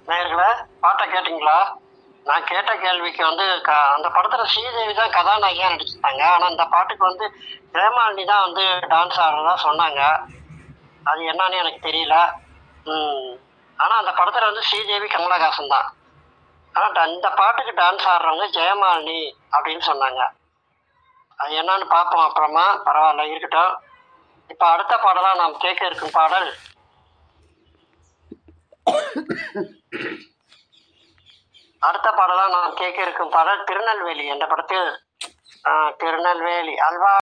நேயர்களே பாட்டை கேட்டிங்களா நான் கேட்ட கேள்விக்கு வந்து க அந்த படத்தில் ஸ்ரீதேவி தான் கதாநாயகியாக நடிச்சிருந்தாங்க ஆனால் இந்த பாட்டுக்கு வந்து ஜெயமாலினி தான் வந்து டான்ஸ் ஆடுறதா சொன்னாங்க அது என்னன்னு எனக்கு தெரியல ம் ஆனால் அந்த படத்தில் வந்து ஸ்ரீதேவி கமலஹாசன் தான் ஆனால் இந்த பாட்டுக்கு டான்ஸ் ஆடுறவங்க ஜெயமாலினி அப்படின்னு சொன்னாங்க அது என்னன்னு பார்ப்போம் அப்புறமா பரவாயில்ல இருக்கட்டும் இப்போ அடுத்த பாடலாக நாம் கேட்க இருக்கும் பாடல் அடுத்த பாடலாக நாம் கேட்க இருக்கும் பாடல் திருநெல்வேலி என்ற படத்தில் ஆ, திருநெல்வேலி அல்வா